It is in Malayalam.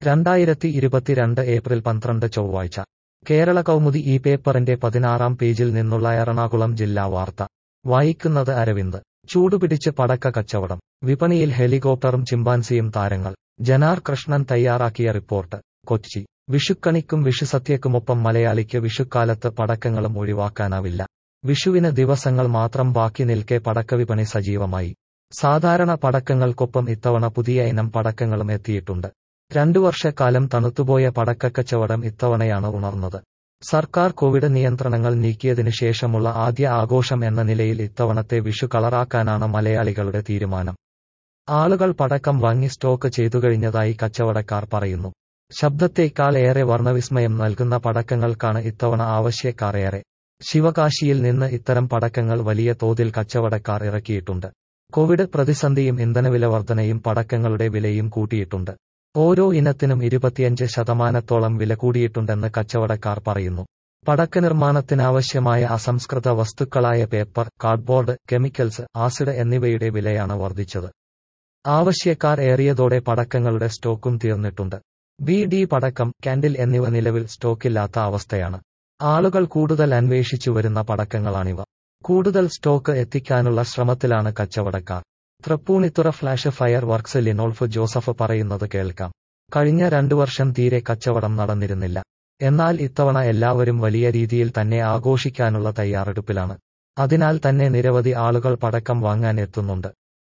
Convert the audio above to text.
രണ്ടായിരത്തി ഇരുപത്തിരണ്ട് ഏപ്രിൽ പന്ത്രണ്ട് ചൊവ്വാഴ്ച കേരള കൗമുദി ഈ പേപ്പറിന്റെ പതിനാറാം പേജിൽ നിന്നുള്ള എറണാകുളം ജില്ലാ വാർത്ത വായിക്കുന്നത് അരവിന്ദ് ചൂടുപിടിച്ച് പടക്ക കച്ചവടം വിപണിയിൽ ഹെലികോപ്റ്ററും ചിമ്പാൻസിയും താരങ്ങൾ ജനാർ കൃഷ്ണൻ തയ്യാറാക്കിയ റിപ്പോർട്ട് കൊച്ചി വിഷുക്കണിക്കും വിഷുസത്യക്കുമൊപ്പം മലയാളിക്ക് വിഷുക്കാലത്ത് പടക്കങ്ങളും ഒഴിവാക്കാനാവില്ല വിഷുവിന് ദിവസങ്ങൾ മാത്രം ബാക്കി നിൽക്കെ പടക്കവിപണി സജീവമായി സാധാരണ പടക്കങ്ങൾക്കൊപ്പം ഇത്തവണ പുതിയ ഇനം പടക്കങ്ങളും എത്തിയിട്ടുണ്ട് രണ്ടു വർഷക്കാലം തണുത്തുപോയ പടക്കക്കച്ചവടം ഇത്തവണയാണ് ഉണർന്നത് സർക്കാർ കോവിഡ് നിയന്ത്രണങ്ങൾ നീക്കിയതിനു ശേഷമുള്ള ആദ്യ ആഘോഷം എന്ന നിലയിൽ ഇത്തവണത്തെ വിഷു കളറാക്കാനാണ് മലയാളികളുടെ തീരുമാനം ആളുകൾ പടക്കം വാങ്ങി സ്റ്റോക്ക് ചെയ്തുകഴിഞ്ഞതായി കച്ചവടക്കാർ പറയുന്നു ശബ്ദത്തേക്കാൾ ഏറെ വർണ്ണവിസ്മയം നൽകുന്ന പടക്കങ്ങൾക്കാണ് ഇത്തവണ ആവശ്യക്കാർ ഏറെ ശിവകാശിയിൽ നിന്ന് ഇത്തരം പടക്കങ്ങൾ വലിയ തോതിൽ കച്ചവടക്കാർ ഇറക്കിയിട്ടുണ്ട് കോവിഡ് പ്രതിസന്ധിയും ഇന്ധനവില വർധനയും പടക്കങ്ങളുടെ വിലയും കൂട്ടിയിട്ടുണ്ട് ഓരോ ഇനത്തിനും ഇരുപത്തിയഞ്ച് ശതമാനത്തോളം വില കൂടിയിട്ടുണ്ടെന്ന് കച്ചവടക്കാർ പറയുന്നു പടക്ക നിർമ്മാണത്തിനാവശ്യമായ അസംസ്കൃത വസ്തുക്കളായ പേപ്പർ കാർഡ്ബോർഡ് കെമിക്കൽസ് ആസിഡ് എന്നിവയുടെ വിലയാണ് വർദ്ധിച്ചത് ആവശ്യക്കാർ ഏറിയതോടെ പടക്കങ്ങളുടെ സ്റ്റോക്കും തീർന്നിട്ടുണ്ട് ബി ഡി പടക്കം കാൻഡിൽ എന്നിവ നിലവിൽ സ്റ്റോക്കില്ലാത്ത അവസ്ഥയാണ് ആളുകൾ കൂടുതൽ അന്വേഷിച്ചു വരുന്ന പടക്കങ്ങളാണിവ കൂടുതൽ സ്റ്റോക്ക് എത്തിക്കാനുള്ള ശ്രമത്തിലാണ് കച്ചവടക്കാർ Tripunithura flash fire works Linolf Joseph പറയുന്നത് കേൾക്കാം കഴിഞ്ഞ രണ്ടു വർഷം തീരെ കച്ചവടം നടന്നിരുന്നില്ല എന്നാൽ ഇത്തവണ എല്ലാവരും വലിയ രീതിയിൽ തന്നെ ആഘോഷിക്കാനുള്ള തയ്യാറെടുപ്പിലാണ് അതിനാൽ തന്നെ നിരവധി ആളുകൾ പടക്കം വാങ്ങാൻ എത്തുന്നുണ്ട്